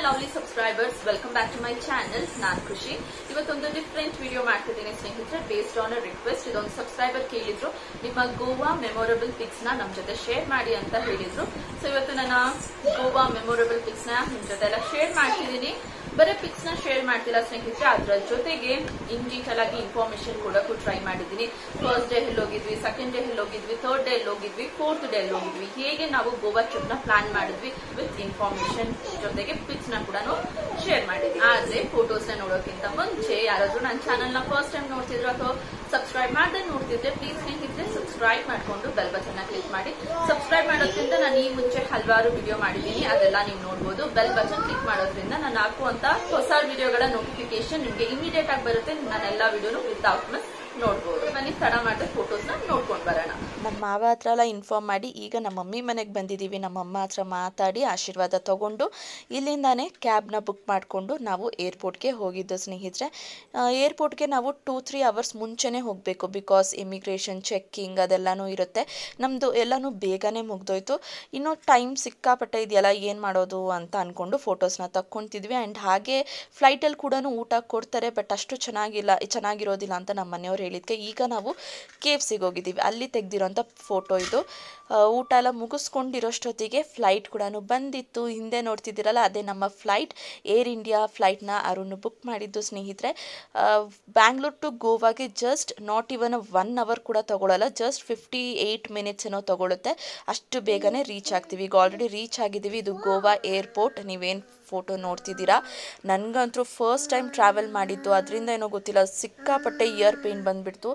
lovely subscribers welcome back to my channel ನಾನ್ ಖುಷಿ ಇವತ್ತೊಂದು different video ಮಾಡ್ತಿದ್ದೀನಿ ಸ್ನೇಹಿತರೆ ಬೇಸ್ಡ್ ಆನ್ ಅ ರಿಕ್ವೆಸ್ಟ್ ಇದೊಂದು ಸಬ್ಸ್ಕ್ರೈಬರ್ ಕೇಳಿದ್ರು ನಿಮ್ಮ ಗೋವಾ ಮೆಮೊರಬಲ್ ಪಿಕ್ಸ್ ನ ನಮ್ ಜೊತೆ ಶೇರ್ ಮಾಡಿ ಅಂತ ಹೇಳಿದ್ರು ಸೊ ಇವತ್ತು ನನ್ನ ಗೋವಾ ಮೆಮೊರಬಲ್ ಪಿಕ್ಸ್ ನ ನಿಮ್ ಜೊತೆ ಎಲ್ಲ ಶೇರ್ ಮಾಡ್ತಿದ್ದೀನಿ ಬರೀ ಪಿಕ್ಸ್ ನ ಶೇರ್ ಮಾಡ್ತಿಲ್ಲ ಸ್ನೇಹಿತರೆ ಅದರ ಜೊತೆಗೆ ಇನ್ ಡೀಟೇಲ್ ಆಗಿ ಇನ್ಫಾರ್ಮೇಶನ್ ಕೊಡಕ್ಕೂ ಟ್ರೈ ಮಾಡಿದ್ದೀನಿ ಫಸ್ಟ್ ಡೇ ಎಲ್ಲಿ ಹೋಗಿದ್ವಿ ಸೆಕೆಂಡ್ ಡೇ ಎಲ್ಲಿ ಹೋಗಿದ್ವಿ ಥರ್ಡ್ ಡೇ ಎಲ್ಲಿ ಹೋಗಿದ್ವಿ ಫೋರ್ತ್ ಡೇ ಎಲ್ಲಿ ಹೋಗಿದ್ವಿ ಹೇಗೆ ನಾವು ಗೋವಾ ಟ್ರಿಪ್ ನ ಪ್ಲಾನ್ ಮಾಡಿದ್ವಿ ವಿತ್ ಇನ್ಫಾರ್ಮೇಶನ್ ಜೊತೆಗೆ ಪಿಕ್ಸ್ ನ ಕೂಡ ಶೇರ್ ಮಾಡಿದ್ವಿ ಆದ್ರೆ ಫೋಟೋಸ್ ನ ನೋಡೋಕ್ಕಿಂತ ಮುಂಚೆ ಯಾರಾದ್ರೂ ನನ್ನ ಚಾನಲ್ ನ ಫಸ್ಟ್ ಟೈಮ್ ನೋಡ್ತಿದ್ರು ಅಥವಾ ಸಬ್ಸ್ಕ್ರೈಬ್ ಮಾಡದೆ ನೋಡ್ತಿದ್ರೆ ಪ್ಲೀಸ್ ಸ್ನೇಹಿತರೆ ಸಬ್ಸ್ಕ್ರೈಬ್ ಮಾಡ್ಕೊಂಡು ಬೆಲ್ ಬಟನ್ ನ ಕ್ಲಿಕ್ ಮಾಡಿ ಸಬ್ಸ್ಕ್ರೈಬ್ ಮಾಡೋದ್ರಿಂದ ನಾನು ಈ ಮುಂಚೆ ಹಲವಾರು ವಿಡಿಯೋ ಮಾಡಿದ್ದೀನಿ ಅದೆಲ್ಲ ನೀವು ನೋಡಬಹುದು ಬೆಲ್ ಬಟನ್ ಕ್ಲಿಕ್ ಮಾಡೋದ್ರಿಂದ ನಾನು ಹಾಕುವಂತ ಹೊಸ ವಿಡಿಯೋಗಳ ನೋಟಿಫಿಕೇಶನ್ ನಿಮ್ಗೆ ಇಮಿಡಿಯೇಟ್ ಆಗಿ ಬರುತ್ತೆ ನಾನು ಎಲ್ಲಾ ವಿಡಿಯೋನು ವಿತೌಟ್ ಮಿಸ್ ನೋಡ್ಬೋದು ಬನ್ನಿ ತಡ ಮಾಡಿದ್ರೆ ಫೋಟೋಸ್ ನ ನೋಡ್ಕೊಂಡ್ ಬರೋಣ ನಮ್ಮ ಮಾವ ಹತ್ರ ಎಲ್ಲ ಇನ್ಫಾರ್ಮ್ ಮಾಡಿ ಈಗ ನಮ್ಮ ಮಮ್ಮಿ ಮನೆಗೆ ಬಂದಿದ್ದೀವಿ ನಮ್ಮ ಅಮ್ಮ ಹತ್ರ ಮಾತಾಡಿ ಆಶೀರ್ವಾದ ತಗೊಂಡು ಇಲ್ಲಿಂದಾನೇ ಕ್ಯಾಬ್ನ ಬುಕ್ ಮಾಡಿಕೊಂಡು ನಾವು ಏರ್ಪೋರ್ಟ್ಗೆ ಹೋಗಿದ್ದು ಸ್ನೇಹಿತರೆ ಏರ್ಪೋರ್ಟ್ಗೆ ನಾವು ಟೂ ತ್ರೀ ಅವರ್ಸ್ ಮುಂಚೆನೇ ಹೋಗಬೇಕು ಬಿಕಾಸ್ ಇಮಿಗ್ರೇಷನ್ ಚೆಕ್ಕಿಂಗ್ ಅದೆಲ್ಲನೂ ಇರುತ್ತೆ ನಮ್ಮದು ಎಲ್ಲನೂ ಬೇಗನೆ ಮುಗ್ದೋಯ್ತು ಇನ್ನೂ ಟೈಮ್ ಸಿಕ್ಕಾಪಟ್ಟೆ ಇದೆಯಲ್ಲ ಏನು ಮಾಡೋದು ಅಂತ ಅಂದ್ಕೊಂಡು ಫೋಟೋಸ್ನ ತಕ್ಕೊತಿದ್ವಿ ಆ್ಯಂಡ್ ಹಾಗೆ ಫ್ಲೈಟಲ್ಲಿ ಕೂಡ ಊಟ ಕೊಡ್ತಾರೆ ಬಟ್ ಅಷ್ಟು ಚೆನ್ನಾಗಿಲ್ಲ ಚೆನ್ನಾಗಿರೋದಿಲ್ಲ ಅಂತ ನಮ್ಮ ಮನೆಯವ್ರು ಹೇಳಿದ್ಕೆ ಈಗ ನಾವು ಕೆ ಎಫ್ ಸಿಗೆ ಹೋಗಿದ್ದೀವಿ ಅಲ್ಲಿ ತೆಗ್ದಿರೋಂಥ ಫೋಟೋ ಇದು ಆ, ಊಟ ಎಲ್ಲ ಮುಗಿಸ್ಕೊಂಡಿರೋಷ್ಟೊತ್ತಿಗೆ ಫ್ಲೈಟ್ ಕೂಡ ಬಂದಿತ್ತು ಹಿಂದೆ ನೋಡ್ತಿದ್ದೀರಲ್ಲ ಅದೇ ನಮ್ಮ ಫ್ಲೈಟ್ ಏರ್ ಇಂಡಿಯಾ ಫ್ಲೈಟ್ನ ಅರುಣ್ ಬುಕ್ ಮಾಡಿದ್ದು ಸ್ನೇಹಿತರೆ ಬ್ಯಾಂಗ್ಳೂರ್ ಟು ಗೋವಾಗೆ just not even one hour ಕೂಡ ತಗೊಳ್ಳಲ್ಲ ಜಸ್ಟ್ ಫಿಫ್ಟಿ ಏಯ್ಟ್ ಮಿನಿಟ್ಸ್ ಏನೋ ತಗೊಳುತ್ತೆ ಅಷ್ಟು ಬೇಗನೆ ರೀಚ್ ಆಗ್ತೀವಿ ಈಗ ಆಲ್ರೆಡಿ ರೀಚ್ ಆಗಿದ್ದೀವಿ ಇದು ಗೋವಾ ಏರ್ಪೋರ್ಟ್ ನೀವೇನು ಫೋಟೋ ನೋಡ್ತಿದ್ದೀರಾ ನನಗಂತೂ ಫಸ್ಟ್ ಟೈಮ್ ಟ್ರಾವೆಲ್ ಮಾಡಿದ್ದು ಅದರಿಂದ ಏನೋ ಗೊತ್ತಿಲ್ಲ ಸಿಕ್ಕಾಪಟ್ಟೆ ಇಯರ್ ಪೇನ್ ಬಂದುಬಿಡ್ತು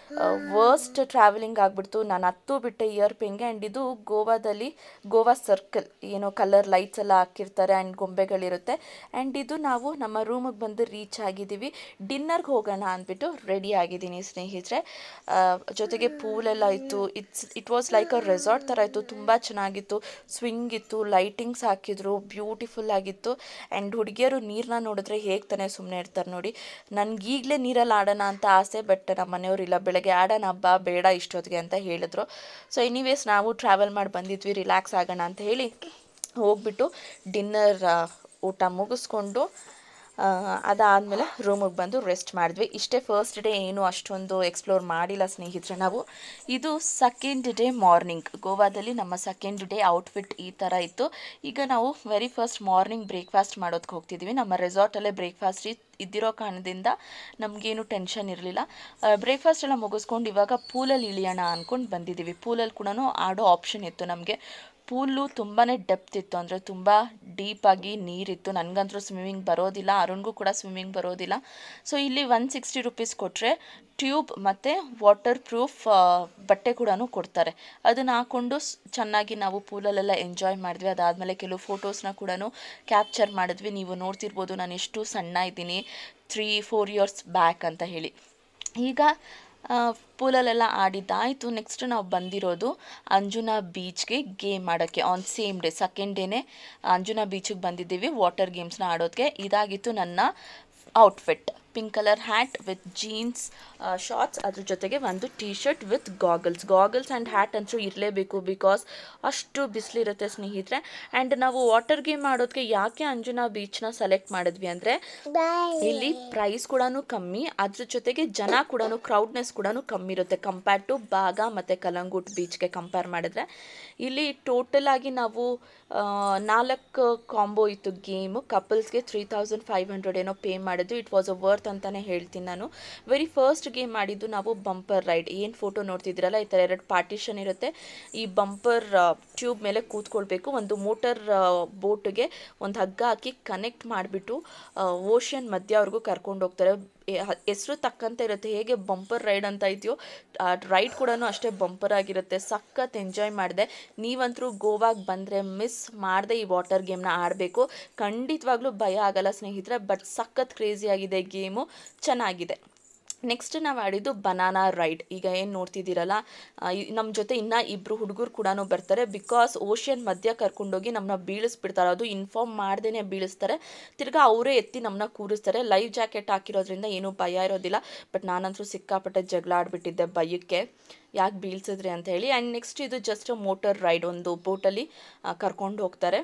ವರ್ಸ್ಟ್ ಟ್ರಾವೆಲಿಂಗ್ ಆಗಿಬಿಡ್ತು ನಾನು ಹತ್ತು ಬಿಟ್ಟೆ ಇಯರ್ ಪೇನ್ಗೆ ಆ್ಯಂಡ್ ಇದು ಗೋವಾದಲ್ಲಿ ಗೋವಾ ಸರ್ಕಲ್ ಏನೋ ಕಲರ್ ಲೈಟ್ಸ್ ಎಲ್ಲ ಹಾಕಿರ್ತಾರೆ ಆ್ಯಂಡ್ ಗೊಂಬೆಗಳಿರುತ್ತೆ ಆ್ಯಂಡ್ ಇದು ನಾವು ನಮ್ಮ ರೂಮಿಗೆ ಬಂದು ರೀಚ್ ಆಗಿದ್ದೀವಿ ಡಿನ್ನರ್ಗೆ ಹೋಗೋಣ ಅಂದ್ಬಿಟ್ಟು ರೆಡಿ ಆಗಿದ್ದೀನಿ ಸ್ನೇಹಿತರೆ ಆ, ಜೊತೆಗೆ ಪೂಲೆಲ್ಲ ಇತ್ತು it's it was like a resort ಥರ ಇತ್ತು ತುಂಬ ಚೆನ್ನಾಗಿತ್ತು ಸ್ವಿಂಗ್ ಇತ್ತು ಲೈಟಿಂಗ್ಸ್ ಹಾಕಿದ್ರು ಬ್ಯೂಟಿಫುಲ್ ಆಗಿತ್ತು ಆ್ಯಂಡ್ ಹುಡುಗಿಯರು ನೀರನ್ನ ನೋಡಿದ್ರೆ ಹೇಗೆ ತಾನೇ ಸುಮ್ಮನೆ ಇರ್ತಾರೆ ನೋಡಿ ನನಗೀಗಲೇ ನೀರಲ್ಲಿ ಆಡೋಣ ಅಂತ ಆಸೆ ಬಟ್ ನಮ್ಮ ಮನೆಯವರಿಲ್ಲ ಬೆಳಗ್ಗೆ ಆಡೋಣ ಹಬ್ಬ ಬೇಡ ಇಷ್ಟೊತ್ತಿಗೆ ಅಂತ ಹೇಳಿದ್ರು ಸೊ ಎನಿವೇಸ್ ನಾವು ಟ್ರಾವೆಲ್ ಮಾಡಿ ಬಂದಿದ್ವಿ ರಿಲ್ಯಾಕ್ಸ್ ಆಗೋಣ ಅಂತ ಹೇಳಿ ಹೋಗ್ಬಿಟ್ಟು ಡಿನ್ನರ್ ಊಟ ಮುಗಿಸ್ಕೊಂಡು ಆ, ಅದಾದಮೇಲೆ ರೂಮಿಗೆ ಬಂದು ರೆಸ್ಟ್ ಮಾಡಿದ್ವಿ ಇಷ್ಟೇ ಫಸ್ಟ್ ಡೇ ಏನು ಅಷ್ಟೊಂದು ಎಕ್ಸ್ಪ್ಲೋರ್ ಮಾಡಿಲ್ಲ ಸ್ನೇಹಿತರೆ ನಾವು ಇದು ಸೆಕೆಂಡ್ ಡೇ ಮಾರ್ನಿಂಗ್ ಗೋವಾದಲ್ಲಿ ನಮ್ಮ ಸೆಕೆಂಡ್ ಡೇ ಔಟ್ಫಿಟ್ ಈ ಥರ ಇತ್ತು ಈಗ ನಾವು ವೆರಿ ಫಸ್ಟ್ ಮಾರ್ನಿಂಗ್ ಬ್ರೇಕ್ಫಾಸ್ಟ್ ಮಾಡೋದಕ್ಕೆ ಹೋಗ್ತಿದ್ವಿ ನಮ್ಮ ರೆಸಾರ್ಟಲ್ಲೇ ಬ್ರೇಕ್ಫಾಸ್ಟ್ ಇದ್ದಿರೋ ಕಾರಣದಿಂದ ನಮಗೇನು ಟೆನ್ಷನ್ ಇರಲಿಲ್ಲ ಬ್ರೇಕ್ಫಾಸ್ಟ್ ಎಲ್ಲ ಮುಗಿಸ್ಕೊಂಡು ಇವಾಗ ಪೂಲಲ್ಲಿ ಇಳಿಯೋಣ ಅಂದ್ಕೊಂಡು ಬಂದಿದ್ದೀವಿ ಪೂಲಲ್ಲಿ ಕೂಡ ಆಡೋ ಆಪ್ಷನ್ ಇತ್ತು ನಮಗೆ ಪೂಲು ತುಂಬಾ ಡೆಪ್ತ್ ಇತ್ತು ಅಂದರೆ ತುಂಬ ಡೀಪಾಗಿ ನೀರಿತ್ತು ನನಗಂತೂ ಸ್ವಿಮ್ಮಿಂಗ್ ಬರೋದಿಲ್ಲ ಅರುಣ್ಗೂ ಕೂಡ ಸ್ವಿಮ್ಮಿಂಗ್ ಬರೋದಿಲ್ಲ ಸೊ ಇಲ್ಲಿ ಒನ್ ಸಿಕ್ಸ್ಟಿ ರುಪೀಸ್ ಕೊಟ್ಟರೆ ಟ್ಯೂಬ್ ಮತ್ತು ವಾಟರ್ ಪ್ರೂಫ್ ಬಟ್ಟೆ ಕೂಡ ಕೊಡ್ತಾರೆ ಅದನ್ನು ಹಾಕ್ಕೊಂಡು ಸ್- ಚೆನ್ನಾಗಿ ನಾವು ಪೂಲಲ್ಲೆಲ್ಲ ಎಂಜಾಯ್ ಮಾಡಿದ್ವಿ ಅದಾದಮೇಲೆ ಕೆಲವು ಫೋಟೋಸ್ನ ಕೂಡ ಕ್ಯಾಪ್ಚರ್ ಮಾಡಿದ್ವಿ ನೀವು ನೋಡ್ತಿರ್ಬೋದು ನಾನು ಎಷ್ಟು ಸಣ್ಣ ಇದ್ದೀನಿ ತ್ರೀ ಫೋರ್ ಇಯರ್ಸ್ ಬ್ಯಾಕ್ ಅಂತ ಹೇಳಿ ಈಗ ಪೂಲಲ್ಲೆಲ್ಲ ಆಡಿದ್ದಾಯಿತು ನೆಕ್ಸ್ಟ್ ನಾವು ಬಂದಿರೋದು ಅಂಜುನಾ ಬೀಚ್ಗೆ ಗೇಮ್ ಆಡೋಕ್ಕೆ ಆನ್ ಸೇಮ್ ಡೇ ಸೆಕೆಂಡ್ ಡೇನೇ ಅಂಜುನಾ ಬೀಚಿಗೆ ಬಂದಿದ್ದೀವಿ ವಾಟರ್ ಗೇಮ್ಸ್ನ ಆಡೋದಕ್ಕೆ ಇದಾಗಿತ್ತು ನನ್ನ outfit pink colour hat with jeans shorts ಅದ್ರ ಜೊತೆಗೆ ಒಂದು T shirt with goggles goggles and hat ಅಂತೂ ಇರಲೇಬೇಕು ಬಿಕಾಸ್ ಅಷ್ಟು ಬಿಸಿಲಿರುತ್ತೆ ಸ್ನೇಹಿತರೆ ಆ್ಯಂಡ್ ನಾವು ವಾಟರ್ ಗೇಮ್ ಆಡೋದಕ್ಕೆ ಯಾಕೆ ಅಂಜುನಾ ಬೀಚ್ನ ಸೆಲೆಕ್ಟ್ ಮಾಡಿದ್ವಿ ಅಂದರೆ ಇಲ್ಲಿ ಪ್ರೈಸ್ ಕೂಡ ಕಮ್ಮಿ ಅದ್ರ ಜೊತೆಗೆ ಜನ ಕೂಡ ಕ್ರೌಡ್ನೆಸ್ ಕೂಡ ಕಮ್ಮಿ ಇರುತ್ತೆ ಕಂಪೇರ್ ಟು ಬಾಗ ಮತ್ತು ಕಲಂಗುಟ್ ಬೀಚ್ಗೆ ಕಂಪೇರ್ ಮಾಡಿದ್ರೆ ಇಲ್ಲಿ ಟೋಟಲ್ ಆಗಿ ನಾವು ಆ, ನಾಲ್ಕು ಕಾಂಬೋ ಇತ್ತು ಗೇಮು ಕಪಲ್ಸ್ಗೆ ತ್ರೀ ತೌಸಂಡ್ ಫೈವ್ ಹಂಡ್ರೆಡ್ ಏನೋ ಪೇ ಮಾಡಿದ್ದು ಇಟ್ ವಾಸ್ ಅ ವರ್ತ್ ಅಂತಲೇ ಹೇಳ್ತೀನಿ ನಾನು ವೆರಿ ಫಸ್ಟ್ ಗೇಮ್ ಮಾಡಿದ್ದು ನಾವು ಬಂಪರ್ ರೈಡ್ ಏನು ಫೋಟೋ ನೋಡ್ತಿದ್ದೀರಲ್ಲ ಈ ಥರ ಎರಡು ಪಾರ್ಟಿಷನ್ ಇರುತ್ತೆ ಈ ಬಂಪರ್ ಟ್ಯೂಬ್ ಮೇಲೆ ಕೂತ್ಕೊಳ್ಬೇಕು ಒಂದು ಮೋಟರ್ ಬೋಟ್ಗೆ ಒಂದು ಹಗ್ಗ ಹಾಕಿ ಕನೆಕ್ಟ್ ಮಾಡಿಬಿಟ್ಟು ಓಷನ್ ಮಧ್ಯವರೆಗೂ ಕರ್ಕೊಂಡು ಹೋಗ್ತಾರೆ ಹೆಸರು ತಕ್ಕಂತೆ ಇರುತ್ತೆ ಹೇಗೆ ಬಂಪರ್ ರೈಡ್ ಅಂತ ಇದೆಯೋ ಆ ರೈಡ್ ಕೂಡ ಅಷ್ಟೇ ಬಂಪರ್ ಆಗಿರುತ್ತೆ ಸಖತ್ ಎಂಜಾಯ್ ಮಾಡಿದೆ ನೀವಂತರೂ ಗೋವಾಗೆ ಬಂದರೆ ಮಿಸ್ ಮಾಡದೆ ಈ ವಾಟರ್ ಗೇಮ್ನ ಆಡಬೇಕು ಖಂಡಿತವಾಗ್ಲೂ ಭಯ ಆಗಲ್ಲ ಸ್ನೇಹಿತರೆ ಬಟ್ ಸಖತ್ ಕ್ರೇಜಿ ಆಗಿದೆ ಗೇಮು ಚೆನ್ನಾಗಿದೆ ನೆಕ್ಸ್ಟ್ ನಾವು ಆಡಿದ್ದು ಬನಾನಾ ರೈಡ್ ಈಗ ಏನು ನೋಡ್ತಿದ್ದೀರಲ್ಲ ನಮ್ಮ ಜೊತೆ ಇನ್ನೂ ಇಬ್ಬರು ಹುಡುಗರು ಕೂಡ ಬರ್ತಾರೆ ಬಿಕಾಸ್ ಓಷನ್ ಮಧ್ಯ ಕರ್ಕೊಂಡೋಗಿ ನಮ್ಮನ್ನ ಬೀಳಿಸ್ಬಿಡ್ತಾರೆ ಅದು ಇನ್ಫಾರ್ಮ್ ಮಾಡ್ದೇ ಬೀಳಿಸ್ತಾರೆ ತಿರ್ಗಾ ಅವರೇ ಎತ್ತಿ ನಮ್ಮನ್ನ ಕೂರಿಸ್ತಾರೆ ಲೈವ್ ಜಾಕೆಟ್ ಹಾಕಿರೋದ್ರಿಂದ ಏನೂ ಭಯ ಇರೋದಿಲ್ಲ ಬಟ್ ನಾನಂತೂ ಸಿಕ್ಕಾಪಟ್ಟೆ ಜಗಳ ಆಡ್ಬಿಟ್ಟಿದ್ದೆ ಭಯಕ್ಕೆ ಯಾಕೆ ಬೀಳ್ಸಿದ್ರಿ ಅಂತ ಹೇಳಿ ಆ್ಯಂಡ್ ನೆಕ್ಸ್ಟ್ ಇದು ಜಸ್ಟ್ ಮೋಟರ್ ರೈಡ್ ಒಂದು ಬೋಟಲ್ಲಿ ಕರ್ಕೊಂಡು ಹೋಗ್ತಾರೆ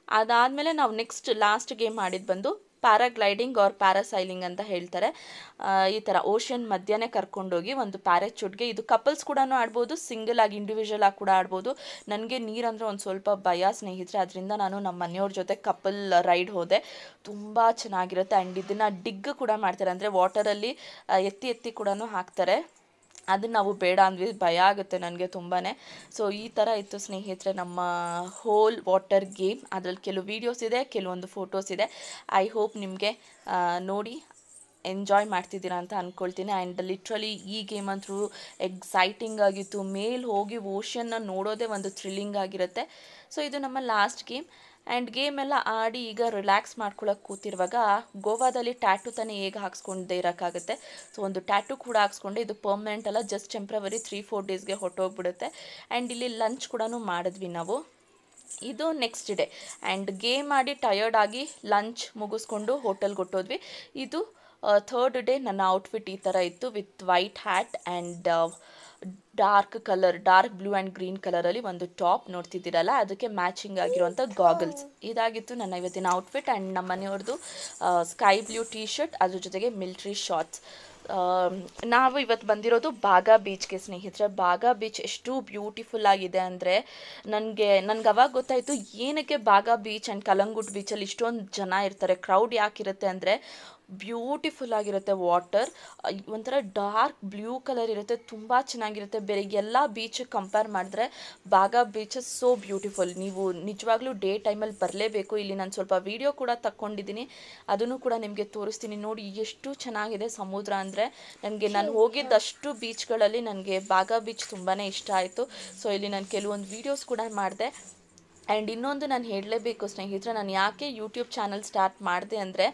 ಅದಾದಮೇಲೆ ನಾವು ನೆಕ್ಸ್ಟ್ ಲಾಸ್ಟ್ ಗೇಮ್ ಆಡಿದ್ದು ಬಂದು ಪ್ಯಾರಾಗ್ಲೈಡಿಂಗ್ ಆರ್ ಪ್ಯಾರಾಸೈಲಿಂಗ್ ಅಂತ ಹೇಳ್ತಾರೆ ಆ, ಈ ಥರ ಓಷನ್ ಮಧ್ಯನೇ ಕರ್ಕೊಂಡೋಗಿ ಒಂದು ಪ್ಯಾರಾಚೂಟ್ಗೆ ಇದು ಕಪಲ್ಸ್ ಕೂಡ ಆಡ್ಬೋದು ಸಿಂಗಲ್ ಆಗಿ ಇಂಡಿವಿಜುವಲ್ ಆಗಿ ಕೂಡ ಆಡ್ಬೋದು ನನಗೆ ನೀರಂದರೆ ಒಂದು ಸ್ವಲ್ಪ ಭಯ ಸ್ನೇಹಿತರೆ ಅದರಿಂದ ನಾನು ನಮ್ಮ ಮನೆಯವ್ರ ಜೊತೆ ಕಪಲ್ ರೈಡ್ ಹೋದೆ ತುಂಬ ಚೆನ್ನಾಗಿರುತ್ತೆ ಆ್ಯಂಡ್ ಇದನ್ನು ಡಿಗ್ ಕೂಡ ಮಾಡ್ತಾರೆ ಅಂದರೆ ವಾಟರಲ್ಲಿ ಎತ್ತಿ ಎತ್ತಿ ಕೂಡ ಹಾಕ್ತಾರೆ ಅದನ್ನ ನಾವು ಬೇಡ ಅಂದ್ವಿ ಭಯ ಆಗುತ್ತೆ ನನಗೆ ತುಂಬಾ ಸೊ ಈ ಥರ ಇತ್ತು ಸ್ನೇಹಿತರೆ ನಮ್ಮ ಹೋಲ್ ವಾಟರ್ ಗೇಮ್ ಅದರಲ್ಲಿ ಕೆಲವು ವೀಡಿಯೋಸ್ ಇದೆ ಕೆಲವೊಂದು ಫೋಟೋಸ್ ಇದೆ ಐ ಹೋಪ್ ನಿಮಗೆ ನೋಡಿ ಎಂಜಾಯ್ ಮಾಡ್ತಿದ್ದೀರಾ ಅಂತ ಅಂದ್ಕೊಳ್ತೀನಿ ಆ್ಯಂಡ್ ಲಿಟ್ರಲಿ ಈ ಗೇಮ್ ಅಂತೂ ಎಕ್ಸೈಟಿಂಗ್ ಆಗಿತ್ತು ಮೇಲ್ ಹೋಗಿ ಓಷನ್ನ ನೋಡೋದೇ ಒಂದು ಥ್ರಿಲ್ಲಿಂಗ್ ಆಗಿರುತ್ತೆ ಸೊ ಇದು ನಮ್ಮ ಲಾಸ್ಟ್ ಗೇಮ್ ಆ್ಯಂಡ್ ಗೇಮ್ ಎಲ್ಲ ಆಡಿ ಈಗ ರಿಲ್ಯಾಕ್ಸ್ ಮಾಡ್ಕೊಳಕ್ಕೆ ಕೂತಿರುವಾಗ ಗೋವಾದಲ್ಲಿ ಟ್ಯಾಟು ತಾನೇ ಹೇಗೆ ಹಾಕ್ಸ್ಕೊಂಡೇ ಇರೋಕ್ಕಾಗುತ್ತೆ ಸೊ ಒಂದು ಟ್ಯಾಟು ಕೂಡ ಹಾಕ್ಸ್ಕೊಂಡೆ ಇದು ಪರ್ಮನೆಂಟ್ ಅಲ್ಲ ಜಸ್ಟ್ ಟೆಂಪ್ರವರಿ ತ್ರೀ ಫೋರ್ ಡೇಸ್ಗೆ ಹೊಟ್ಟೋಗ್ಬಿಡುತ್ತೆ ಆ್ಯಂಡ್ ಇಲ್ಲಿ ಲಂಚ್ ಕೂಡ ಮಾಡಿದ್ವಿ ನಾವು ಇದು ನೆಕ್ಸ್ಟ್ ಡೇ ಆ್ಯಂಡ್ ಗೇಮ್ ಆಡಿ ಟಯರ್ಡ್ ಆಗಿ ಲಂಚ್ ಮುಗಿಸ್ಕೊಂಡು ಹೋಟೆಲ್ಗೆ ಹೊಟ್ಟೋದ್ವಿ ಇದು ಥರ್ಡ್ ಡೇ ನನ್ನ ಔಟ್ಫಿಟ್ ಈ ಥರ ಇತ್ತು with white hat and dark colour dark blue and green ಕಲರಲ್ಲಿ ಒಂದು ಟಾಪ್ ನೋಡ್ತಿದ್ದೀರಲ್ಲ ಅದಕ್ಕೆ ಮ್ಯಾಚಿಂಗ್ ಆಗಿರುವಂಥ ಗಾಗಲ್ಸ್ ಇದಾಗಿತ್ತು ನನ್ನ ಇವತ್ತಿನ ಔಟ್ಫಿಟ್ ಆ್ಯಂಡ್ ನಮ್ಮ ಮನೆಯವ್ರದ್ದು ಸ್ಕೈ ಬ್ಲೂ ಟೀ ಶರ್ಟ್ ಅದ್ರ ಜೊತೆಗೆ ಮಿಲ್ಟ್ರಿ ಶಾರ್ಟ್ಸ್ ನಾವು ಇವತ್ತು ಬಂದಿರೋದು ಬಾಗಾ ಬೀಚ್ಗೆ ಸ್ನೇಹಿತರೆ ಬಾಗಾ ಬೀಚ್ ಎಷ್ಟು ಬ್ಯೂಟಿಫುಲ್ ಆಗಿದೆ ಅಂದರೆ ನನಗೆ ನನಗೆ ಅವಾಗ ಗೊತ್ತಾಯಿತು ಏನಕ್ಕೆ ಬಾಗಾ ಬೀಚ್ ಆ್ಯಂಡ್ ಕಲಂಗುಟ್ ಬೀಚಲ್ಲಿ ಇಷ್ಟೊಂದು ಜನ ಇರ್ತಾರೆ ಕ್ರೌಡ್ ಯಾಕಿರುತ್ತೆ ಅಂದರೆ ಬ್ಯೂಟಿಫುಲ್ ಆಗಿರುತ್ತೆ ವಾಟರ್ ಒಂಥರ ಡಾರ್ಕ್ ಬ್ಲೂ ಕಲರ್ ಇರುತ್ತೆ ತುಂಬ ಚೆನ್ನಾಗಿರುತ್ತೆ ಬೇರೆ ಎಲ್ಲ ಬೀಚ್ ಕಂಪೇರ್ ಮಾಡಿದ್ರೆ ಬಾಗಾ ಬೀಚ್ ಸೋ ಬ್ಯೂಟಿಫುಲ್ ನೀವು ನಿಜವಾಗ್ಲೂ ಡೇ ಟೈಮಲ್ಲಿ ಬರಲೇಬೇಕು ಇಲ್ಲಿ ನಾನು ಸ್ವಲ್ಪ ವೀಡಿಯೋ ಕೂಡ ತಕ್ಕೊಂಡಿದ್ದೀನಿ ಅದನ್ನು ಕೂಡ ನಿಮಗೆ ತೋರಿಸ್ತೀನಿ ನೋಡಿ ಎಷ್ಟು ಚೆನ್ನಾಗಿದೆ ಸಮುದ್ರ ಅಂದರೆ ನನಗೆ ನಾನು ಹೋಗಿದ್ದಷ್ಟು ಬೀಚ್ಗಳಲ್ಲಿ ನನಗೆ ಬಾಗಾ ಬೀಚ್ ತುಂಬಾ ಇಷ್ಟ ಆಯಿತು ಸೊ ಇಲ್ಲಿ ನಾನು ಕೆಲವೊಂದು ವೀಡಿಯೋಸ್ ಕೂಡ ಮಾಡಿದೆ ಆ್ಯಂಡ್ ಇನ್ನೊಂದು ನಾನು ಹೇಳಲೇಬೇಕು ಸ್ನೇಹಿತರೆ ನಾನು ಯಾಕೆ ಯೂಟ್ಯೂಬ್ ಚಾನಲ್ ಸ್ಟಾರ್ಟ್ ಮಾಡಿದೆ ಅಂದರೆ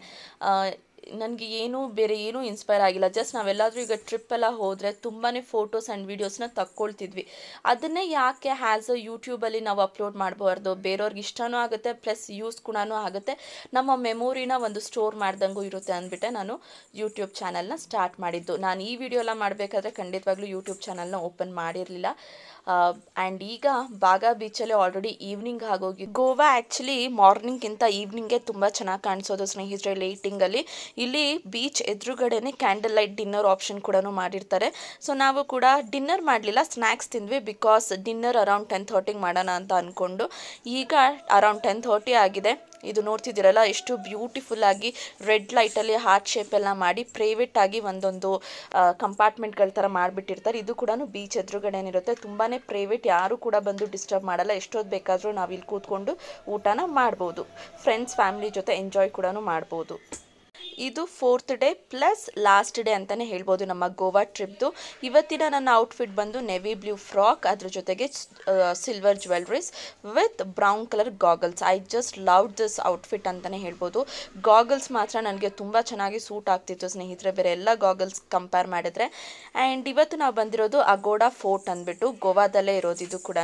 ನನಗೆ ಏನೂ ಬೇರೆ ಏನೂ ಇನ್ಸ್ಪೈರ್ ಆಗಿಲ್ಲ ಜಸ್ಟ್ ನಾವೆಲ್ಲಾದರೂ ಈಗ ಟ್ರಿಪ್ ಎಲ್ಲ ಹೋದರೆ ತುಂಬಾ ಫೋಟೋಸ್ ಆ್ಯಂಡ್ ವೀಡಿಯೋಸ್ನ ತಕ್ಕೊಳ್ತಿದ್ವಿ ಅದನ್ನೇ ಯಾಕೆ ಹ್ಯಾಸ್ ಅ ಯೂಟ್ಯೂಬಲ್ಲಿ ನಾವು ಅಪ್ಲೋಡ್ ಮಾಡಬಾರ್ದು ಬೇರೆಯವ್ರಿಗೆ ಇಷ್ಟನೂ ಆಗುತ್ತೆ ಪ್ಲಸ್ ಯೂಸ್ ಕೂಡ ಆಗುತ್ತೆ ನಮ್ಮ ಮೆಮೊರಿನ ಒಂದು ಸ್ಟೋರ್ ಮಾಡ್ದಂಗೂ ಇರುತ್ತೆ ಅಂದ್ಬಿಟ್ಟೆ ನಾನು ಯೂಟ್ಯೂಬ್ ಚಾನಲ್ನ ಸ್ಟಾರ್ಟ್ ಮಾಡಿದ್ದು ನಾನು ಈ ವಿಡಿಯೋ ಎಲ್ಲ ಮಾಡಬೇಕಾದ್ರೆ ಖಂಡಿತವಾಗ್ಲೂ ಯೂಟ್ಯೂಬ್ ಚಾನಲ್ನ ಓಪನ್ ಮಾಡಿರಲಿಲ್ಲ ಆ್ಯಂಡ್ ಈಗ ಬಾಗಾ ಬೀಚಲ್ಲಿ ಆಲ್ರೆಡಿ ಈವ್ನಿಂಗ್ ಆಗೋಗಿ ಗೋವಾ ಆ್ಯಕ್ಚುಲಿ ಮಾರ್ನಿಂಗ್ಗಿಂತ ಈವ್ನಿಂಗ್ಗೆ ತುಂಬ ಚೆನ್ನಾಗಿ ಕಾಣಿಸೋದು ಸ್ನೇಹಿತರೆ ಲೈಟಿಂಗಲ್ಲಿ ಇಲ್ಲಿ ಬೀಚ್ ಎದುರುಗಡೆನೆ ಕ್ಯಾಂಡಲ್ ಲೈಟ್ ಡಿನ್ನರ್ ಆಪ್ಷನ್ ಕೂಡ ಮಾಡಿರ್ತಾರೆ ಸೊ ನಾವು ಕೂಡ ಡಿನ್ನರ್ ಮಾಡಲಿಲ್ಲ ಸ್ನ್ಯಾಕ್ಸ್ ತಿಂದ್ವಿ ಬಿಕಾಸ್ ಡಿನ್ನರ್ ಅರೌಂಡ್ ಟೆನ್ ಥರ್ಟಿಗೆ ಮಾಡೋಣ ಅಂತ ಅಂದ್ಕೊಂಡು ಈಗ ಅರೌಂಡ್ ಟೆನ್ ಥರ್ಟಿ ಆಗಿದೆ ಇದು ನೋಡ್ತಿದ್ದೀರಲ್ಲ ಎಷ್ಟು ಬ್ಯೂಟಿಫುಲ್ ಆಗಿ ರೆಡ್ ಲೈಟಲ್ಲಿ ಹಾರ್ಟ್ ಶೇಪ್ ಎಲ್ಲ ಮಾಡಿ ಪ್ರೈವೇಟ್ ಆಗಿ ಒಂದೊಂದು ಕಂಪಾರ್ಟ್ಮೆಂಟ್ಗಳ ಥರ ಮಾಡಿಬಿಟ್ಟಿರ್ತಾರೆ ಇದು ಕೂಡ ಬೀಚ್ ಎದುರುಗಡೆನಿರುತ್ತೆ ತುಂಬಾ ಪ್ರೈವೇಟ್ ಯಾರು ಕೂಡ ಬಂದು ಡಿಸ್ಟರ್ಬ್ ಮಾಡಲ್ಲ ಎಷ್ಟೊತ್ತು ಬೇಕಾದರೂ ನಾವು ಇಲ್ಲಿ ಕೂತ್ಕೊಂಡು ಊಟನ ಮಾಡ್ಬೋದು ಫ್ರೆಂಡ್ಸ್ ಫ್ಯಾಮಿಲಿ ಜೊತೆ ಎಂಜಾಯ್ ಕೂಡ ಮಾಡ್ಬೋದು ಇದು fourth day plus last day ಅಂತಲೇ ಹೇಳ್ಬೋದು ನಮ್ಮ ಗೋವಾ ಟ್ರಿಪ್ದು ಇವತ್ತಿನ ನನ್ನ ಔಟ್ಫಿಟ್ ಬಂದು ನೆವಿ ಬ್ಲೂ ಫ್ರಾಕ್ ಅದ್ರ ಜೊತೆಗೆ silver jewelleries with brown colour goggles I just love this outfit ಅಂತಲೇ ಹೇಳ್ಬೋದು ಗಾಗಲ್ಸ್ ಮಾತ್ರ ನನಗೆ ತುಂಬ ಚೆನ್ನಾಗಿ ಸೂಟ್ ಆಗ್ತಿತ್ತು ಸ್ನೇಹಿತರೆ ಬೇರೆ ಎಲ್ಲ ಗಾಗಲ್ಸ್ ಕಂಪೇರ್ ಮಾಡಿದ್ರೆ ಆ್ಯಂಡ್ ಇವತ್ತು ನಾವು ಬಂದಿರೋದು ಅಗೋಡಾ ಫೋರ್ಟ್ ಅಂದ್ಬಿಟ್ಟು ಗೋವಾದಲ್ಲೇ ಇರೋದು ಇದು ಕೂಡ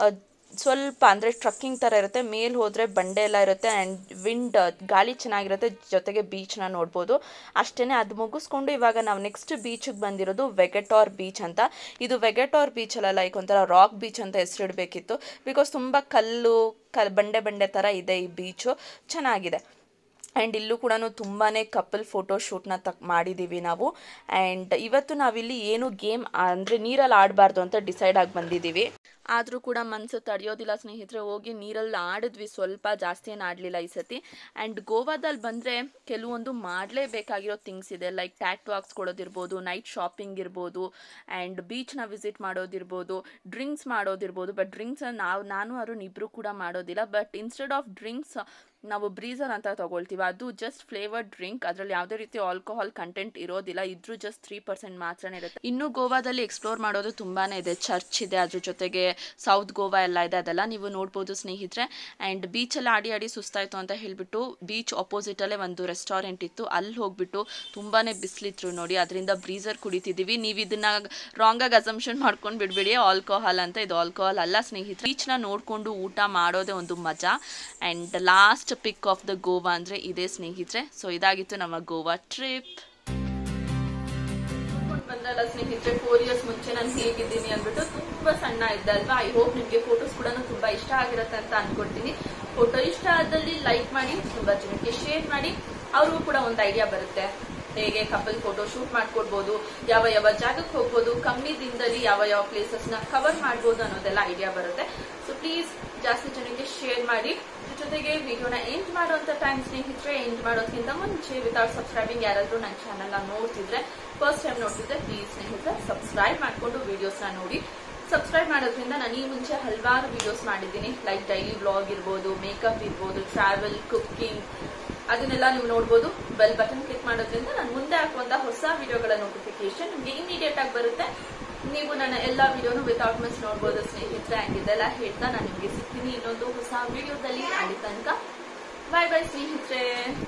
ಸ್ವಲ್ಪ ಅಂದರೆ ಟ್ರಕ್ಕಿಂಗ್ ಥರ ಇರುತ್ತೆ ಮೇಲೆ ಹೋದರೆ ಬಂಡೆ ಎಲ್ಲ ಇರುತ್ತೆ ಆ್ಯಂಡ್ ವಿಂಡ್ ಗಾಳಿ ಚೆನ್ನಾಗಿರುತ್ತೆ ಜೊತೆಗೆ ಬೀಚ್ನ ನೋಡ್ಬೋದು ಅಷ್ಟೇ ಅದು ಮುಗಿಸ್ಕೊಂಡು ಇವಾಗ ನಾವು ನೆಕ್ಸ್ಟ್ ಬೀಚಿಗೆ ಬಂದಿರೋದು ವೆಗೆಟಾರ್ ಬೀಚ್ ಅಂತ ಇದು ವೆಗೆಟಾರ್ ಬೀಚಲ್ಲ ಲೈಕ್ ಒಂಥರ ರಾಕ್ ಬೀಚ್ ಅಂತ ಹೆಸರಿಡಬೇಕಿತ್ತು ಬಿಕಾಸ್ ತುಂಬ ಕಲ್ಲು ಕಲ್ ಬಂಡೆ ಬಂಡೆ ಥರ ಇದೆ ಈ ಬೀಚು ಚೆನ್ನಾಗಿದೆ ಆ್ಯಂಡ್ ಇಲ್ಲೂ ಕೂಡ ತುಂಬಾ ಕಪಲ್ ಫೋಟೋ ಶೂಟ್ನ ತಕ್ ಮಾಡಿದ್ದೀವಿ ನಾವು ಆ್ಯಂಡ್ ಇವತ್ತು ನಾವಿಲ್ಲಿ ಏನು ಗೇಮ್ ಅಂದರೆ ನೀರಲ್ಲಿ ಆಡಬಾರ್ದು ಅಂತ ಡಿಸೈಡ್ ಆಗಿ ಬಂದಿದ್ದೀವಿ ಆದರೂ ಕೂಡ ಮನಸ್ಸು ತಡೆಯೋದಿಲ್ಲ ಸ್ನೇಹಿತರೆ ಹೋಗಿ ನೀರಲ್ಲಿ ಆಡಿದ್ವಿ ಸ್ವಲ್ಪ ಜಾಸ್ತಿ ಏನು ಆಡಲಿಲ್ಲ ಈ ಸತಿ ಆ್ಯಂಡ್ ಗೋವಾದಲ್ಲಿ ಬಂದರೆ ಕೆಲವೊಂದು ಮಾಡಲೇಬೇಕಾಗಿರೋ ಥಿಂಗ್ಸ್ ಇದೆ ಲೈಕ್ ಟ್ಯಾಟು ಹಾಕ್ಸ್ಕೊಡೋದಿರ್ಬೋದು ನೈಟ್ ಶಾಪಿಂಗ್ ಇರ್ಬೋದು ಆ್ಯಂಡ್ ಬೀಚ್ನ ವಿಸಿಟ್ ಮಾಡೋದಿರ್ಬೋದು ಡ್ರಿಂಕ್ಸ್ ಮಾಡೋದಿರ್ಬೋದು ಬಟ್ ಡ್ರಿಂಕ್ಸ್ ನಾವು ನಾನು ಅರುಣ್ ಇಬ್ಬರು ಕೂಡ ಮಾಡೋದಿಲ್ಲ ಬಟ್ ಇನ್ಸ್ಟೆಡ್ ಆಫ್ ಡ್ರಿಂಕ್ಸ್ ನಾವು ಬ್ರೀಸರ್ ಅಂತ ತಗೊಳ್ತೀವಿ ಅದು ಜಸ್ಟ್ ಫ್ಲೇವರ್ಡ್ ಡ್ರಿಂಕ್ ಅದರಲ್ಲಿ ಯಾವುದೇ ರೀತಿ ಆಲ್ಕೋಹಾಲ್ ಕಂಟೆಂಟ್ ಇರೋದಿಲ್ಲ ಇದ್ರೂ ಜಸ್ಟ್ ತ್ರೀ ಪರ್ಸೆಂಟ್ ಮಾತ್ರನೇ ಇರುತ್ತೆ ಇನ್ನು ಗೋವಾದಲ್ಲಿ ಎಕ್ಸ್ಪ್ಲೋರ್ ಮಾಡೋದು ತುಂಬಾ ಇದೆ ಚರ್ಚ್ ಇದೆ ಅದ್ರ ಜೊತೆಗೆ ಸೌತ್ ಗೋವಾ ಎಲ್ಲ ಇದೆ ಅದೆಲ್ಲ ನೀವು ನೋಡ್ಬೋದು ಸ್ನೇಹಿತರೆ ಆ್ಯಂಡ್ ಬೀಚಲ್ಲಿ ಆಡಿ ಆಡಿ ಸುಸ್ತಾಯಿತು ಅಂತ ಹೇಳಿಬಿಟ್ಟು ಬೀಚ್ ಅಪೋಸಿಟಲ್ಲೇ ಒಂದು ರೆಸ್ಟೋರೆಂಟ್ ಇತ್ತು ಅಲ್ಲಿ ಹೋಗ್ಬಿಟ್ಟು ತುಂಬಾ ಬಿಸಿಲಿತ್ತು ನೋಡಿ ಅದರಿಂದ ಬ್ರೀಸರ್ ಕುಡಿತಿದ್ದೀವಿ ನೀವು ಇದನ್ನ ರಾಂಗಾಗಿ ಅಸಂಪ್ಷನ್ ಮಾಡ್ಕೊಂಡು ಬಿಡ್ಬೇಡಿ ಆಲ್ಕೋಹಾಲ್ ಅಂತ ಇದು ಆಲ್ಕೋಹಾಲ್ ಅಲ್ಲ ಸ್ನೇಹಿತರೆ ಬೀಚ್ನ ನೋಡಿಕೊಂಡು ಊಟ ಮಾಡೋದೇ ಒಂದು ಮಜಾ and last pic of the Goa ಅಂದರೆ ಇದೇ ಸ್ನೇಹಿತರೆ ಸೊ ಇದಾಗಿತ್ತು ನಮ್ಮ ಗೋವಾ ಟ್ರಿಪ್ ಬಂದಲ್ಲ ಸ್ನೇಹಿತರೆ ಫೋರ್ ಇಯರ್ಸ್ ಮುಂಚೆ ನಾನು ಹೇಗಿದ್ದೀನಿ ಅಂದ್ಬಿಟ್ಟು ತುಂಬಾ ಸಣ್ಣ ಇದ್ದೆ ಅಲ್ವಾ ಐ ಹೋಪ್ ನಿಮಗೆ ಫೋಟೋಸ್ ಕೂಡ ತುಂಬಾ ಇಷ್ಟ ಆಗಿರುತ್ತೆ ಅಂತ ಅನ್ಕೊಳ್ತೀನಿ ಫೋಟೋ ಇಷ್ಟ ಆದಲ್ಲಿ ಲೈಕ್ ಮಾಡಿ ತುಂಬಾ ಜನಕ್ಕೆ ಶೇರ್ ಮಾಡಿ ಅವ್ರಿಗೂ ಕೂಡ ಒಂದು ಐಡಿಯಾ ಬರುತ್ತೆ ಹೇಗೆ ಕಪಲ್ ಫೋಟೋ ಶೂಟ್ ಮಾಡ್ಕೊಡ್ಬೋದು ಯಾವ ಯಾವ ಜಾಗಕ್ಕೆ ಹೋಗ್ಬೋದು ಕಮ್ಮಿ ದಿನದಲ್ಲಿ ಯಾವ ಯಾವ ಪ್ಲೇಸಸ್ ನ ಕವರ್ ಮಾಡ್ಬೋದು ಅನ್ನೋದೆಲ್ಲ ಐಡಿಯಾ ಬರುತ್ತೆ ಸೊ ಪ್ಲೀಸ್ ಜಾಸ್ತಿ ಜನಕ್ಕೆ ಶೇರ್ ಮಾಡಿ ಇದ್ರ ಜೊತೆಗೆ ವಿಡಿಯೋನ ಎಂಡ್ ಮಾಡುವಂತ ಟೈಮ್ ಸ್ನೇಹಿತರೆ ಎಂಡ್ ಮಾಡೋದ್ಕಿಂತ ಮುಂಚೆ ವಿತೌಟ್ ಸಬ್ಸ್ಕ್ರೈಬಿಂಗ್ ಯಾರಾದ್ರೂ ನನ್ನ ಚಾನಲ್ ನ ನೋಡ್ತಿದ್ರೆ ಫಸ್ಟ್ ಟೈಮ್ ನೋಡ್ತಿದ್ರೆ ಪ್ಲೀಸ್ ಸ್ನೇಹಿತರೆ ಸಬ್ಸ್ಕ್ರೈಬ್ ಮಾಡ್ಕೊಂಡು ವಿಡಿಯೋಸ್ ನ ನೋಡಿ ಸಬ್ಸ್ಕ್ರೈಬ್ ಮಾಡೋದ್ರಿಂದ ನಾನು ಈ ಮುಂಚೆ ಹಲವಾರು ವಿಡಿಯೋಸ್ ಮಾಡಿದ್ದೀನಿ ಲೈಕ್ ಡೈಲಿ ಬ್ಲಾಗ್ ಇರ್ಬೋದು ಮೇಕಪ್ ಇರ್ಬೋದು ಟ್ರಾವೆಲ್ ಕುಕ್ಕಿಂಗ್ ಅದನ್ನೆಲ್ಲ ನೀವು ನೋಡ್ಬೋದು ಬೆಲ್ ಬಟನ್ ಕ್ಲಿಕ್ ಮಾಡೋದ್ರಿಂದ ನಾನು ಮುಂದೆ ಹಾಕುವಂತ ಹೊಸ ವಿಡಿಯೋಗಳ ನೋಟಿಫಿಕೇಶನ್ ನಿಮಗೆ ಇಮಿಡಿಯೇಟ್ ಆಗಿ ಬರುತ್ತೆ ನೀವು ನನ್ನ ಎಲ್ಲ ವಿಡಿಯೋನು ವಿತೌಟ್ ಮಿಸ್ ನೋಡ್ಬೋದು ಸ್ನೇಹಿತರೆ ಹಂಗೆ ಇದೆಲ್ಲ ಹೇಳ್ತಾ ನಾನು ನಿಮಗೆ ಸಿಗ್ತೀನಿ ಇನ್ನೊಂದು ಹೊಸ ವಿಡಿಯೋದಲ್ಲಿ ಅಲ್ಲಿ ತನಕ ಬಾಯ್ ಬಾಯ್ ಸ್ನೇಹಿತರೆ